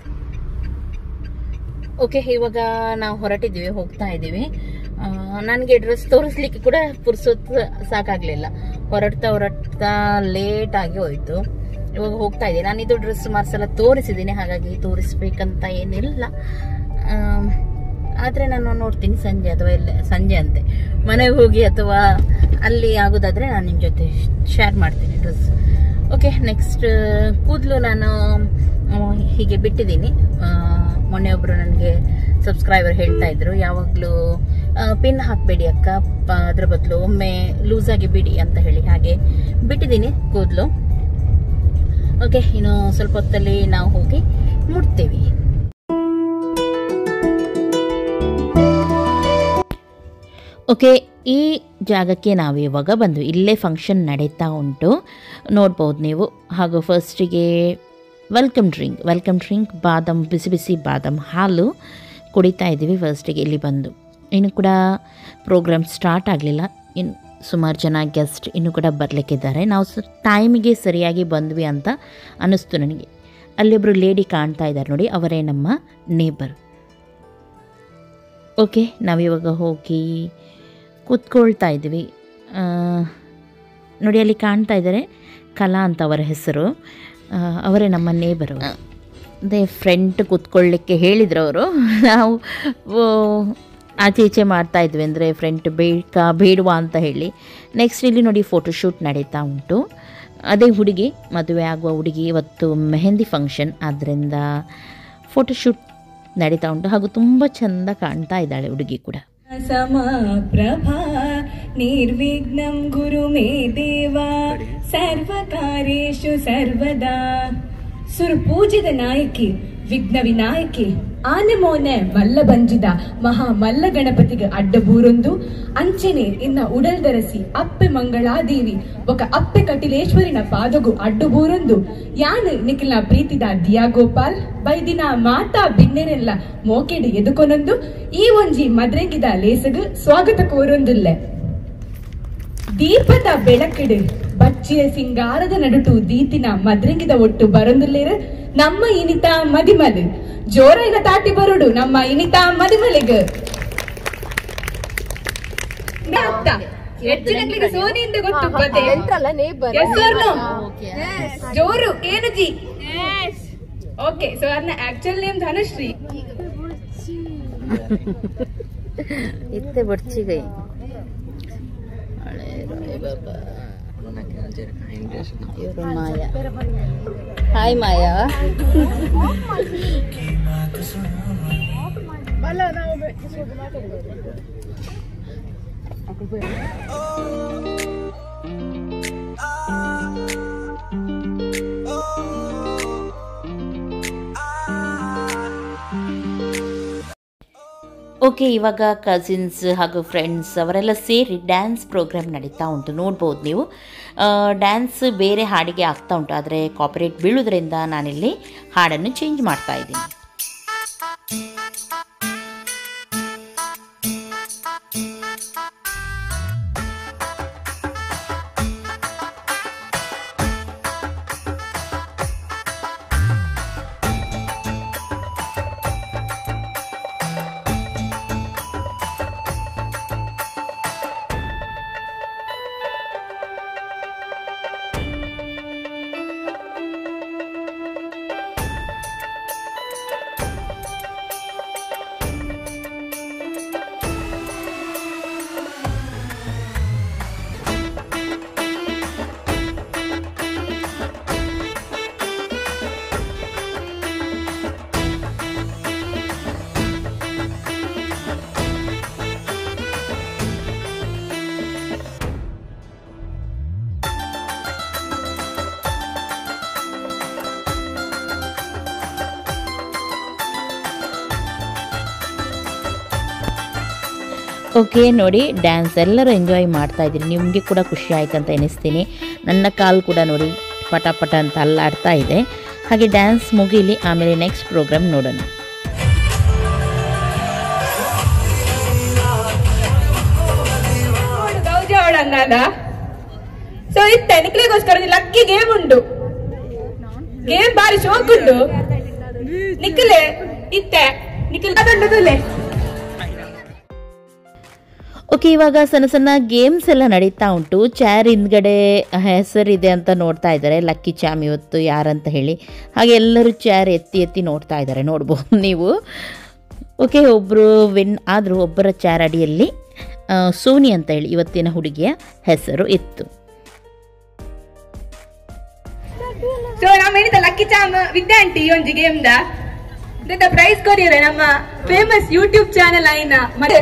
ಓಕೆ ಇವಾಗ ನಾವು ಹೊರಟಿದ್ದೀವಿ ಹೋಗ್ತಾ ಇದ್ದೀವಿ ನನಗೆ ಡ್ರೆಸ್ ತೋರಿಸ್ಲಿಕ್ಕೆ ಕೂಡ ಪುರ್ಸೊತ್ತು ಸಾಕಾಗ್ಲಿಲ್ಲ ಹೊರಡ್ತಾ ಹೊರಡ್ತಾ ಲೇಟ್ ಆಗಿ ಹೋಯ್ತು ಇವಾಗ ಹೋಗ್ತಾ ಇದ್ದೀನಿ ನಾನು ಇದು ಡ್ರೆಸ್ ಸುಮಾರು ಸಲ ತೋರಿಸಿದ್ದೀನಿ ಹಾಗಾಗಿ ತೋರಿಸ್ಬೇಕಂತ ಏನಿಲ್ಲ ಆಮ್, ಆದ್ರೆ ನಾನು ನೋಡ್ತೀನಿ ಸಂಜೆ ಅಥವಾ ಎಲ್ಲ ಸಂಜೆ ಅಂತೆ ಮನೆಗೆ ಹೋಗಿ ಅಥವಾ ಅಲ್ಲಿ ಆಗೋದಾದ್ರೆ ನಾನು ನಿಮ್ಮ ಜೊತೆ ಶೇರ್ ಮಾಡ್ತೀನಿ ಡ್ರೆಸ್ ಓಕೆ ನೆಕ್ಸ್ಟ್ ಕೂದಲು ನಾನು ಆ, ಹೀಗೆ ಬಿಟ್ಟಿದ್ದೀನಿ ಆ, ಮೊನ್ನೆ ಒಬ್ರು ನನಗೆ ಸಬ್ಸ್ಕ್ರೈಬರ್ ಹೇಳ್ತಾ ಇದ್ರು ಯಾವಾಗಲೂ ಪಿನ್ ಹಾಕಬೇಡಿ ಅಕ್ಕ ಪ- ಅದ್ರ ಬದಲು ಒಮ್ಮೆ ಲೂಸ್ ಆಗಿ ಬಿಡಿ ಅಂತ ಹೇಳಿ ಹಾಗೆ ಬಿಟ್ಟಿದ್ದೀನಿ ಕೂದಲು ಓಕೆ ಇನ್ನು ಸ್ವಲ್ಪ ಹೊತ್ತಲ್ಲಿ ನಾವು ಹೋಗಿ ಮುಟ್ತೇವೆ ಓಕೆ ಈ ಜಾಗಕ್ಕೆ ನಾವು ಇವಾಗ ಬಂದ್ವಿ ಇಲ್ಲೇ ಫಂಕ್ಷನ್ ನಡೀತಾ ಉಂಟು ನೋಡ್ಬೋದು ನೀವು ಹಾಗೂ ಫಸ್ಟಿಗೆ ವೆಲ್ಕಮ್ ಡ್ರಿಂಕ್ ವೆಲ್ಕಮ್ ಡ್ರಿಂಕ್ ಬಾದಾಮ್ ಬಿಸಿ ಬಿಸಿ ಬಾದಾಮ್ ಹಾಲು ಕುಡಿತಾ ಇದ್ದೀವಿ ಫಸ್ಟಿಗೆ ಇಲ್ಲಿ ಬಂದು ಇನ್ನು ಕೂಡ ಪ್ರೋಗ್ರಾಮ್ ಸ್ಟಾರ್ಟ್ ಆಗಲಿಲ್ಲ ಇನ್ನು ಸುಮಾರು ಜನ ಗೆಸ್ಟ್ ಇನ್ನೂ ಕೂಡ ಬರಲಿಕ್ಕಿದ್ದಾರೆ ನಾವು ಸ ಟೈಮಿಗೆ ಸರಿಯಾಗಿ ಬಂದ್ವಿ ಅಂತ ಅನ್ನಿಸ್ತು ನನಗೆ ಅಲ್ಲೊಬ್ಬರು ಲೇಡಿ ಕಾಣ್ತಾ ಇದ್ದಾರೆ ನೋಡಿ ಅವರೇ ನಮ್ಮ ನೇಬರ್ ಓಕೆ ನಾವಿವಾಗ ಹೋಗಿ ಕೂತ್ಕೊಳ್ತಾ ಇದ್ವಿ ಆ, ನೋಡಿ ಅಲ್ಲಿ ಕಾಣ್ತಾ ಇದ್ದಾರೆ ಕಲಾ ಅಂತ ಅವರ ಹೆಸರು ಆ, ಅವರೇ ನಮ್ಮ ನೇಬರು ಅದೇ ಫ್ರೆಂಟ್ ಕೂತ್ಕೊಳ್ಳಿಕ್ಕೆ ಹೇಳಿದ್ರು ಅವರು ನಾವು ಓ, ಆಚೆ ಈಚೆ ಮಾಡ್ತಾ ಇದ್ವಿ ಅಂದರೆ ಫ್ರೆಂಟ್ ಬೇಕಾ ಬೇಡವಾ ಅಂತ ಹೇಳಿ ನೆಕ್ಸ್ಟ್ ಇಲ್ಲಿ ನೋಡಿ ಫೋಟೋಶೂಟ್ ನಡೀತಾ ಉಂಟು ಅದೇ ಹುಡುಗಿ ಮದುವೆ ಆಗುವ ಹುಡುಗಿ ಇವತ್ತು ಮೆಹಂದಿ ಫಂಕ್ಷನ್ ಆದ್ದರಿಂದ ಫೋಟೋಶೂಟ್ ನಡೀತಾ ಉಂಟು ಹಾಗೂ ತುಂಬ ಚೆಂದ ಕಾಣ್ತಾ ಇದ್ದಾಳೆ ಹುಡುಗಿ ಕೂಡ समाप्रभा निर्विघ्नं गुरु मे देवा सर्वकार्येषु सर्वदा ಸುರಪೂಜಿತ ನಾಯಕಿ ವಿಘ್ನ ವಿನಾಯಕಿ ಆನೆ ಮೋನೆ ಮಲ್ಲ ಬಂಜಿದ ಮಹಾ ಮಲ್ಲ ಗಣಪತಿಗೆ ಅಡ್ಡಬೂರೊಂದು ಅಂಚನೆ ಇನ್ನ ಉಡಲ್ ಧರಿಸಿ ಅಪ್ಪೆ ಮಂಗಳಾದೇವಿ ఒక ಅಪ್ಪೆ ಕಟಿಲೇಶ್ವರಿನ ಪಾದಗು ಅಡ್ಡುಬೂರೊಂದು ಯಾನ್ ನಿಖಿಲ್ನ ಪ್ರೀತಿದ ದಿಯಾ ಗೋಪಾಲ್ ಬೈದಿನ ಮಾತಾ ಬಿನ್ನೆರೆಲ್ಲ ಮೋಕೆಡು ಎದುಕೊನೊಂದು ಈ ಒಂಜಿ ಮದ್ರೆಂಗಿದ ಲೇಸಗು ಸ್ವಾಗತ ಕೋರೊಂದುಲ್ಲೆ ದೀಪದ ಬೆಳಕಿಡು ಬಚ್ಚಿಯ ಸಿಂಗಾರದ ನಡುಟು ದೀತಿನ ಮದ್ರೆಂಗಿದ ಒಟ್ಟು ಬರೊಂದುಲ್ಲೇರು ನಮ್ಮ ಇನಿತ ಮದಿಮಲು ಜೋರ ಈಗ ತಾಟಿ ಬರುಡು ನಮ್ಮ ಇನಿತ ಮದಿಮಲೆಗ್ ಅತ್ತ ಹೆಚ್ಚಿನಗಳಿಗೆ ಸೋನಿಯಿಂದ ಗೊತ್ತು ಕತೆ Yes or no? ಜೋರು ಏನು ಜಿ ಓಕೆ ಸೊ ಅದನ್ನ ಆಕ್ಚುಲ್ ನೇಮ್ ಧನುಶ್ರೀ ಇತ್ತೆ ಬಡ್ಚಿಗೈ ಇವರು ಮಾಯಾ ಹಾಯ್ ಮಾಯಾ ಓಕೆ ಇವಾಗ ಕಸಿನ್ಸ್ ಹಾಗೂ ಫ್ರೆಂಡ್ಸ್ ಅವರೆಲ್ಲ ಸೇರಿ ಡ್ಯಾನ್ಸ್ ಪ್ರೋಗ್ರಾಮ್ ನಡೀತಾ ಉಂಟು ನೋಡ್ಬೋದು ನೀವು ಡ್ಯಾನ್ಸ್ ಬೇರೆ ಹಾಡಿಗೆ ಆಗ್ತಾ ಉಂಟು ಆದರೆ ಕಾಪರೇಟ್ ಬೀಳೋದ್ರಿಂದ ನಾನಿಲ್ಲಿ ಹಾಡನ್ನು ಚೇಂಜ್ ಮಾಡ್ತಾ ಇದ್ದೀನಿ ಓಕೆ ನೋಡಿ ಡ್ಯಾನ್ಸ್ ಎಲ್ಲರೂ ಎಂಜಾಯ್ ಮಾಡ್ತಾ ಇದ್ದೀರಿ ನಿಮಗೆ ಕೂಡ ಖುಷಿ ಆಯ್ತು ಅಂತ ಎನಿಸ್ತೀನಿ ನನ್ನ ಕಾಲು ಕೂಡ ನೋಡಿ ಪಟ ಪಟ ಅಂತ ಅಲ್ಲಾಡ್ತಾ ಇದೆ ಹಾಗೆ ಡ್ಯಾನ್ಸ್ ಮುಗೀಲಿ ಆಮೇಲೆ ನೆಕ್ಸ್ಟ್ ಪ್ರೋಗ್ರಾಮ್ ನೋಡೋಣ ಗೌಜ ಅವಳಂಗಾದ ಸೊ ಇತ್ತ ನಿಕ್ಲಿಗೋಸ್ಕರ ಲಕ್ಕಿ ಗೇಮ್ ಉಂಟು ಗೇಮ್ ಬಾರಿ ಶೋಕ್ ಉಂಟು ನಿಖಿಲೆ ಇತ್ತೆ ನಿಖಿಲ್ ಅದೊಂಡದಲ್ಲೇ ಓಕೆ ಇವಾಗ ಸಣ್ಣ ಸಣ್ಣ ಗೇಮ್ಸ್ ಎಲ್ಲ ನಡೀತಾ ಉಂಟು ಚಾರ್ ಹಿಂದ್ಗಡೆ ಹೆಸರಿದೆ ಅಂತ ನೋಡ್ತಾ ಇದ್ದಾರೆ ಲಕ್ಕಿ ಚಾಮ್ ಇವತ್ತು ಯಾರಂತ ಹೇಳಿ ಹಾಗೆ ಎಲ್ಲರೂ ಚಾರ್ ಎತ್ತಿ ಎತ್ತಿ ನೋಡ್ತಾ ಇದ್ದಾರೆ ನೋಡ್ಬೋದು ನೀವು ಓಕೆ ಒಬ್ಬರು ವಿನ್ ಆದರೂ ಒಬ್ಬರ ಚಾರ್ ಅಡಿಯಲ್ಲಿ ಆ, ಸೋನಿ ಅಂತ ಹೇಳಿ ಇವತ್ತಿನ ಹುಡುಗಿಯ ಹೆಸರು ಇತ್ತು ಸೊ ನಮ್ಮ ಹೇಳಿದ ಲಕ್ಕಿ ಚಾಮ್ ವಿದ್ಯಾ ಆಂಟಿ ಈ ಒಂಜಿ ಗೇಮ್ ದ ಇದಕ್ಕೆ ಪ್ರೈಸ್ ಕೊರಿಯರೆ ನಮ್ಮ ಫೇಮಸ್ ಯೂಟ್ಯೂಬ್ ಚಾನೆಲ್ ಆಯ್ನ ಮತ್ತೆ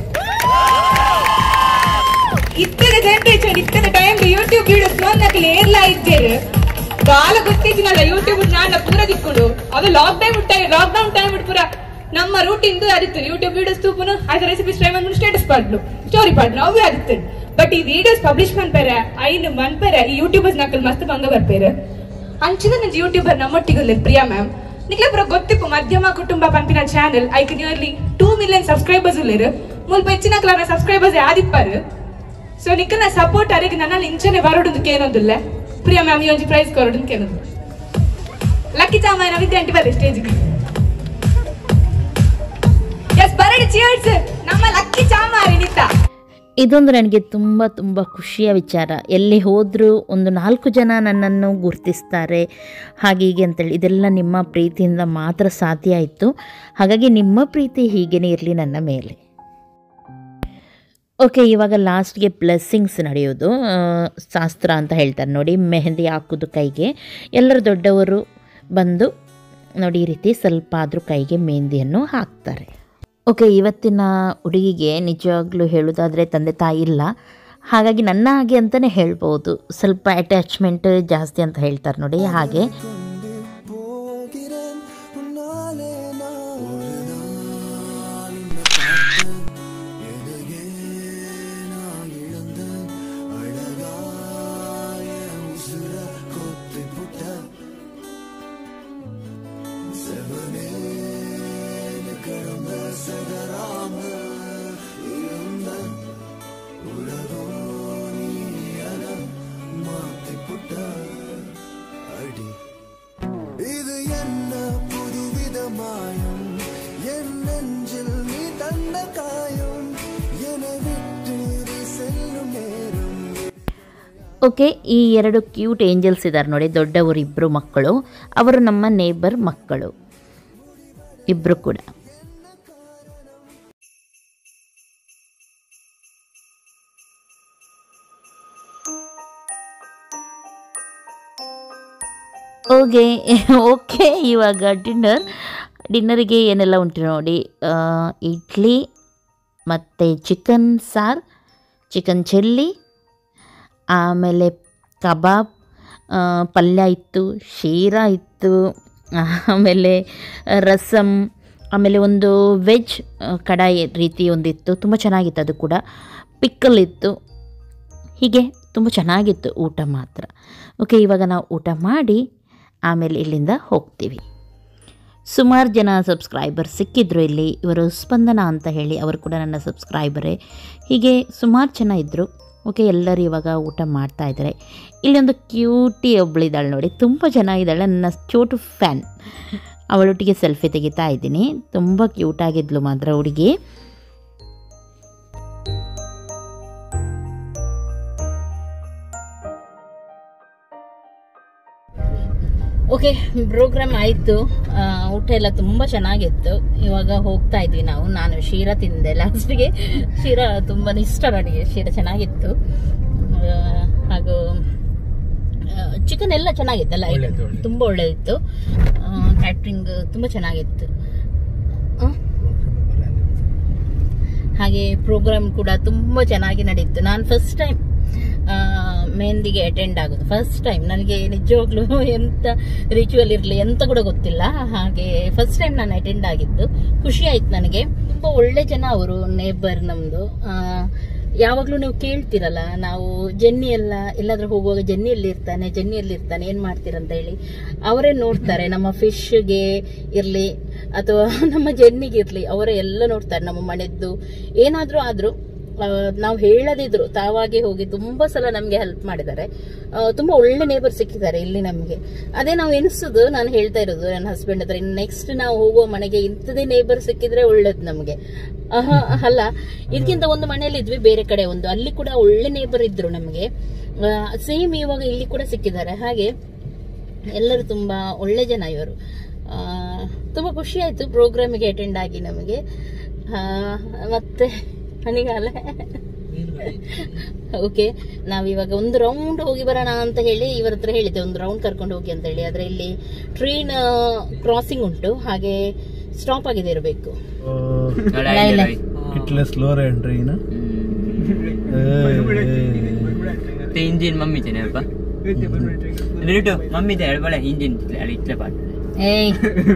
ಇತ್ತದ ಜನರೇಷನ್ ಇತ್ತದ ಟೈಮ್ ಯೂಟ್ಯೂಬ್ ವಿಡಿಯೋಸ್ ನೋಡ್ನಕ್ಲೆ ಏರ್ಲ ಇದ್ದೇರು ಕಾಲ ಗೊತ್ತಿದ್ದೀನಲ್ಲ ಯೂಟ್ಯೂಬ್ ನಾನು ಪೂರ ತಿಕ್ಕೊಂಡು ಅದು lock time time lockdown time ಪೂರ ನಮ್ಮ ರೂಟಿಂದು ಅದಿತ್ತು ಯೂಟ್ಯೂಬ್ ವಿಡಿಯೋಸ್ ತೂಪುನು ಅದು ರೆಸಿಪೀಸ್ ಟ್ರೈ ಮಾಡ್ಬಿಟ್ಟು ಸ್ಟೇಟಸ್ ಪಾಡ್ಲು ಸ್ಟೋರಿ ಪಾಡ್ಲು ಅವು ಅದಿತ್ತು ಬಟ್ ಈ ವಿಡಿಯೋಸ್ ಪಬ್ಲಿಷ್ ಮಾಡ್ಪೇರೆ ಐನು ಮನ್ಪೇರೆ ಈ ಯೂಟ್ಯೂಬರ್ಸ್ ನಕಲ್ ಮಸ್ತ್ ಭಂಗ ಬರ್ಪೇರೆ ಅಂಚಿದ ನಂಜಿ ಯೂಟ್ಯೂಬರ್ ನಮ್ಮೊಟ್ಟಿಗೆ ಪ್ರಿಯಾ ಮ್ಯಾಮ್ ನಿಕ್ಲೆ ಪುರ ಗೊತ್ತಿಪ್ಪು ಮಧ್ಯಮ ಕುಟುಂಬ ಪಂಪಿನ ಚಾನೆಲ್ ಐಕ್ ನಿಯರ್ಲಿ ಟೂ ಮಿಲಿಯನ್ ಸಬ್ಸ್ಕ್ರೈಬರ್ಸ್ ಉಳ್ಳೇರು ಮುಲ್ಪ ಹೆಚ್ಚಿನ ಕ್ಲಾರ ಸಬ್ಸ್ಕ್ರೈಬರ್ಸ್ ಆದಿಪ್ಪಾರು ಸೊ ನಿಕ್ಕನ ಸಪೋರ್ಟ್ ಅರೆಗೆ ನನ್ನ ಇಂಚನೆ ಬರೋಡು ಕೇನೋದಿಲ್ಲ ಪ್ರಿಯಾ ಮ್ಯಾಮ್ ಈ ಒಂಜಿ ಪ್ರೈಸ್ ಕೊರೋಡು ಕೇನೋದು ಲಕ್ಕಿ ಚಾಮಾಯನ ವಿದ್ಯಾರ್ಥಿ ಬರ್ರಿ ಸ್ಟೇಜ್ಗೆ ಎಸ್ ಬರಡಿ ಚಿಯರ್ಸ್ ನಮ್ಮ ಲಕ್ಕಿ ಚಾಮಾರಿ ನಿತ್ತ ಇದೊಂದು ನನಗೆ ತುಂಬ ತುಂಬ ಖುಷಿಯ ವಿಚಾರ ಎಲ್ಲಿ ಹೋದರೂ ಒಂದು ನಾಲ್ಕು ಜನ ನನ್ನನ್ನು ಗುರುತಿಸ್ತಾರೆ ಹಾಗೆ ಹೀಗೆ ಅಂತೇಳಿ ಇದೆಲ್ಲ ನಿಮ್ಮ ಪ್ರೀತಿಯಿಂದ ಮಾತ್ರ ಸಾಧ್ಯ ಆಯಿತು ಹಾಗಾಗಿ ನಿಮ್ಮ ಪ್ರೀತಿ ಹೀಗೇ ಇರಲಿ ನನ್ನ ಮೇಲೆ ಓಕೆ ಇವಾಗ ಲಾಸ್ಟ್ಗೆ ಬ್ಲೆಸ್ಸಿಂಗ್ಸ್ ನಡೆಯೋದು ಆ, ಶಾಸ್ತ್ರ ಅಂತ ಹೇಳ್ತಾರೆ ನೋಡಿ ಮೆಹಂದಿ ಹಾಕೋದು ಕೈಗೆ ಎಲ್ಲರೂ ದೊಡ್ಡವರು ಬಂದು ನೋಡಿ ಈ ರೀತಿ ಸ್ವಲ್ಪ ಆದರೂ ಕೈಗೆ ಮೆಹಂದಿಯನ್ನು ಹಾಕ್ತಾರೆ ಓಕೆ ಇವತ್ತಿನ ಹುಡುಗಿಗೆ ನಿಜವಾಗ್ಲೂ ಹೇಳೋದಾದರೆ ತಂದೆ ತಾಯಿ ಇಲ್ಲ ಹಾಗಾಗಿ ನನ್ನ ಹಾಗೆ ಅಂತಲೇ ಹೇಳ್ಬೋದು ಸ್ವಲ್ಪ ಅಟ್ಯಾಚ್ಮೆಂಟ್ ಜಾಸ್ತಿ ಅಂತ ಹೇಳ್ತಾರೆ ನೋಡಿ ಹಾಗೆ இது என்ன புதுவித மாயம் என் நெஞ்சில் நீ தந்த காயம் என விட்டு நீ செல்லும் நேரம் ಓಕೆ ಈ ಎರಡು ಕ್ಯೂಟ್ ಏಂಜಲ್ಸ್ ಇದ್ದಾರೆ ನೋಡಿ ದೊಡ್ಡವರು ಇಬ್ಬರು ಮಕ್ಕಳು ಅವರು ನಮ್ಮ ನೇಬರ್ ಮಕ್ಕಳು ಇಬ್ಬರು ಕೂಡ ಓಕೆ ಓಕೆ ಇವಾಗ ಡಿನ್ನರ್ ಡಿನ್ನರಿಗೆ ಏನೆಲ್ಲ ಉಂಟು ನೋಡಿ ಆ, ಇಡ್ಲಿ ಮತ್ತು ಚಿಕನ್ ಸಾರು ಚಿಕನ್ ಚಿಲ್ಲಿ ಆಮೇಲೆ ಕಬಾಬ್ ಆ, ಪಲ್ಯ ಇತ್ತು ಶೀರಾ ಇತ್ತು ಆಮೇಲೆ ರಸಮ್ ಆಮೇಲೆ ಒಂದು ವೆಜ್ ಆ, ಕಡಾಯಿ ರೀತಿ ಒಂದಿತ್ತು ತುಂಬ ಚೆನ್ನಾಗಿತ್ತು ಅದು ಕೂಡ ಪಿಕ್ಕಲ್ ಇತ್ತು ಹೀಗೆ ತುಂಬ ಚೆನ್ನಾಗಿತ್ತು ಊಟ ಮಾತ್ರ ಓಕೆ ಇವಾಗ ನಾವು ಊಟ ಮಾಡಿ ಆಮೇಲೆ ಇಲ್ಲಿಂದ ಹೋಗ್ತೀವಿ ಸುಮಾರು ಜನ ಸಬ್ಸ್ಕ್ರೈಬರ್ ಸಿಕ್ಕಿದ್ರು ಇಲ್ಲಿ ಇವರು ಸ್ಪಂದನ ಅಂತ ಹೇಳಿ ಅವರು ಕೂಡ ನನ್ನ ಸಬ್ಸ್ಕ್ರೈಬರೇ ಹೀಗೆ ಸುಮಾರು ಜನ ಇದ್ದರು ಓಕೆ ಎಲ್ಲರೂ ಇವಾಗ ಊಟ ಮಾಡ್ತಾ ಇದ್ದಾರೆ ಇಲ್ಲೊಂದು ಕ್ಯೂಟಿ ಒಬ್ಬಳಿದ್ದಾಳೆ ನೋಡಿ ತುಂಬ ಚೆನ್ನಾಗಿದ್ದಾಳೆ ನನ್ನ ಚೋಟು ಫ್ಯಾನ್ ಅವಳೊಟ್ಟಿಗೆ ಸೆಲ್ಫಿ ತೆಗಿತಾ ಇದ್ದೀನಿ ತುಂಬ ಕ್ಯೂಟಾಗಿದ್ಲು ಮಾತ್ರ ಹುಡುಗಿ ಓಕೆ ಪ್ರೋಗ್ರಾಮ್ ಆಯಿತು ಊಟ ಎಲ್ಲ ತುಂಬ ಚೆನ್ನಾಗಿತ್ತು ಇವಾಗ ಹೋಗ್ತಾ ಇದ್ವಿ ನಾವು ನಾನು ಶೀರಾ ತಿಂದೆ ಲಾಸ್ಟ್ಗೆ ಶೀರಾ ತುಂಬ ಇಷ್ಟ ನನಗೆ ಶೀರಾ ಚೆನ್ನಾಗಿತ್ತು ಆ, ಹಾಗೂ ಚಿಕನ್ ಎಲ್ಲ ಚೆನ್ನಾಗಿತ್ತಲ್ಲ ತುಂಬ ಒಳ್ಳೆದಿತ್ತು ಕ್ಯಾಟ್ರಿಂಗ್ ತುಂಬ ಚೆನ್ನಾಗಿತ್ತು ಆ? ಹಾಗೆ ಪ್ರೋಗ್ರಾಮ್ ಕೂಡ ತುಂಬ ಚೆನ್ನಾಗಿ ನಡೀತು ನಾನು ಫಸ್ಟ್ ಟೈಮ್ ಮೆಹಂದಿಗೆ ಅಟೆಂಡ್ ಆಗೋದು ಫಸ್ಟ್ ಟೈಮ್ ನನಗೆ ನಿಜವಾಗ್ಲೂ ಎಂತ ರಿಚುವಲ್ ಇರಲಿ ಎಂತ ಕೂಡ ಗೊತ್ತಿಲ್ಲ ಹಾಗೆ ಫಸ್ಟ್ ಟೈಮ್ ನಾನು ಅಟೆಂಡ್ ಆಗಿದ್ದು ಖುಷಿ ಆಯ್ತು ನನಗೆ ತುಂಬ ಒಳ್ಳೆ ಜನ ಅವರು ನೇಬರ್ ನಮ್ಮದು ಯಾವಾಗ್ಲೂ ನೀವು ಕೇಳ್ತಿರಲ್ಲ ನಾವು ಜೆನ್ನಿ ಎಲ್ಲ ಎಲ್ಲಾದ್ರೂ ಹೋಗುವಾಗ ಜೆನ್ನಿ ಎಲ್ಲಿ ಇರ್ತಾನೆ ಜೆನ್ನಿ ಎಲ್ಲಿ ಇರ್ತಾನೆ ಏನ್ ಮಾಡ್ತೀರಂತ ಹೇಳಿ ಅವರೇ ನೋಡ್ತಾರೆ ನಮ್ಮ ಫಿಶ್ಗೆ ಇರ್ಲಿ ಅಥವಾ ನಮ್ಮ ಜೆನ್ನಿಗೆ ಇರ್ಲಿ ಅವರೇ ಎಲ್ಲ ನೋಡ್ತಾರೆ ನಮ್ಮ ಮನೆದ್ದು ಏನಾದ್ರೂ ಆದ್ರೂ ನಾವು ಹೇಳದಿದ್ರು ತಾವಾಗೆ ಹೋಗಿ ತುಂಬಾ ಸಲ ನಮ್ಗೆ ಹೆಲ್ಪ್ ಮಾಡಿದ್ದಾರೆ ಆ, ತುಂಬಾ ಒಳ್ಳೆ ನೇಬರ್ ಸಿಕ್ಕಿದ್ದಾರೆ ಇಲ್ಲಿ ನಮ್ಗೆ ಅದೇ ನಾವು ಎನಿಸುದು ನಾನು ಹೇಳ್ತಾ ಇರೋದು ನನ್ನ ಹಸ್ಬೆಂಡ್ ಹತ್ರ ನೆಕ್ಸ್ಟ್ ನಾವು ಹೋಗುವ ಮನೆಗೆ ಇಂಥದೇ ನೇಬರ್ ಸಿಕ್ಕಿದ್ರೆ ಒಳ್ಳೇದು ನಮ್ಗೆ ಆಹಾ, ಅಲ್ಲ ಇದಕ್ಕಿಂತ ಒಂದು ಮನೆಯಲ್ಲಿ ಇದ್ವಿ ಬೇರೆ ಕಡೆ ಒಂದು ಅಲ್ಲಿ ಕೂಡ ಒಳ್ಳೆ ನೇಬರ್ ಇದ್ರು ನಮ್ಗೆ ಸೇಮ್ ಇವಾಗ ಇಲ್ಲಿ ಕೂಡ ಸಿಕ್ಕಿದ್ದಾರೆ ಹಾಗೆ ಎಲ್ಲರೂ ತುಂಬಾ ಒಳ್ಳೆ ಜನ ಇವರು ಆ, ತುಂಬಾ ಖುಷಿ ಆಯ್ತು ಪ್ರೋಗ್ರಾಮಿಗೆ ಅಟೆಂಡ್ ಆಗಿ ನಮಗೆ ಆ, ಮತ್ತೆ ನನಗಾಲ ಓಕೆ ನಾವಿವಾಗ ಒಂದು ರೌಂಡ್ ಹೋಗಿ ಬರೋಣ ಅಂತ ಹೇಳಿ ಇವರ ಹತ್ರ ಹೇಳಿದ್ದೆ ಒಂದು ರೌಂಡ್ ಕರ್ಕೊಂಡು ಹೋಗಿ ಅಂತ ಹೇಳಿ ಆದ್ರೆ ಇಲ್ಲಿ ಟ್ರೈನ್ ಕ್ರಾಸಿಂಗ್ ಉಂಟು ಹಾಗೆ ಸ್ಟಾಪ್ ಆಗಿದೆ ಇರಬೇಕು ಇಟ್ಲೆ ಸ್ಲೋರ್ ಎಂಟ್ರಿನ ಇಂಜಿನ್ ಮಮ್ಮಿ ಜನ ಅಲ್ಪ ರೇಟು ಮಮ್ಮಿ ಜನ ಬಳ ಇಂಜಿನ್ ಅಲ್ಲಿ ಇಟ್ಲೆ ಪಾಟ್ ಏಯ್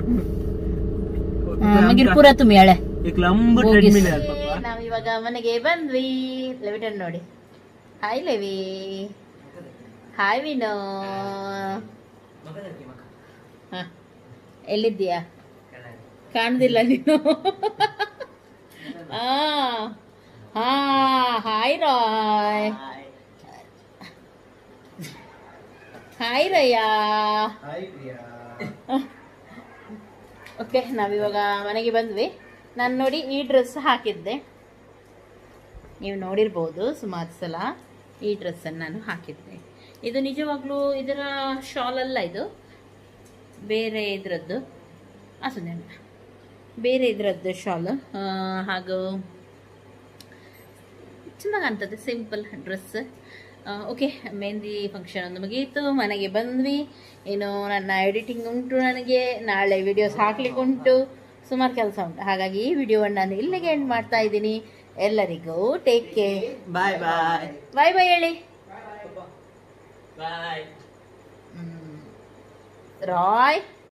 ಮಗಿರ್ ಪೂರ ತುಮಿ ಹಳೆ ಈಗ ಲಂಬ ಟ್ರೆಡ್ಮಿಲ್ ಅಲ್ಪ ನಾವಿವಾಗ ಮನೆಗೆ ಬಂದ್ವಿ ಲೆವಿಟನ್ ನೋಡಿ ಹಾಯ್ ಲೆವಿ ಹಾಯ್ ವಿನೋ ಹ, ಎಲ್ಲಿದ್ದೀಯಾ ಕಾಣದಿಲ್ಲ ನೀನು ಆ, ಹಾ ಹಾಯ್ ರಾಯ್ ಹಾಯ್ ರಯ್ಯ ಓಕೆ ನಾವಿವಾಗ ಮನೆಗೆ ಬಂದ್ವಿ ನಾನು ನೋಡಿ ಈ ಡ್ರೆಸ್ ಹಾಕಿದ್ದೆ ನೀವು ನೋಡಿರ್ಬೋದು ಸುಮಾರು ಸಲ ಈ ಡ್ರೆಸ್ಸನ್ನು ನಾನು ಹಾಕಿದ್ದೆ ಇದು ನಿಜವಾಗ್ಲೂ ಇದರ ಶಾಲ್ ಅಲ್ಲ ಇದು ಬೇರೆ ಇದರದ್ದು ಸುಮ್ಮನೆ ಬೇರೆ ಇದರದ್ದು ಶಾಲ್ ಹಾಗೂ ಚೆಂದ ಕಾಣ್ತದೆ simple dress okay mehndi function ಒಂದು ಮುಗಿಯಿತು ಮನೆಗೆ ಬಂದ್ವಿ ಇನ್ನು ನನ್ನ ಎಡಿಟಿಂಗ್ ಉಂಟು ನನಗೆ ನಾಳೆ ವಿಡಿಯೋಸ್ ಹಾಕ್ಲಿಕ್ಕೆ ಉಂಟು ಸುಮಾರು ಕೆಲಸ ಉಂಟು ಹಾಗಾಗಿ ಈ ವಿಡಿಯೋವನ್ನು ನಾನು ಇಲ್ಲಿಗೆ ಎಂಡ್ ಮಾಡ್ತಾ ಇದ್ದೀನಿ ಎಲ್ಲರಿಗೂ ಟೇಕ್ ಕೇರ್ ಬಾಯ್ ಬಾಯ್ ಬಾಯ್ ಬಾಯ್ ಹೇಳಿ ಬಾಯ್ ರಾಯ್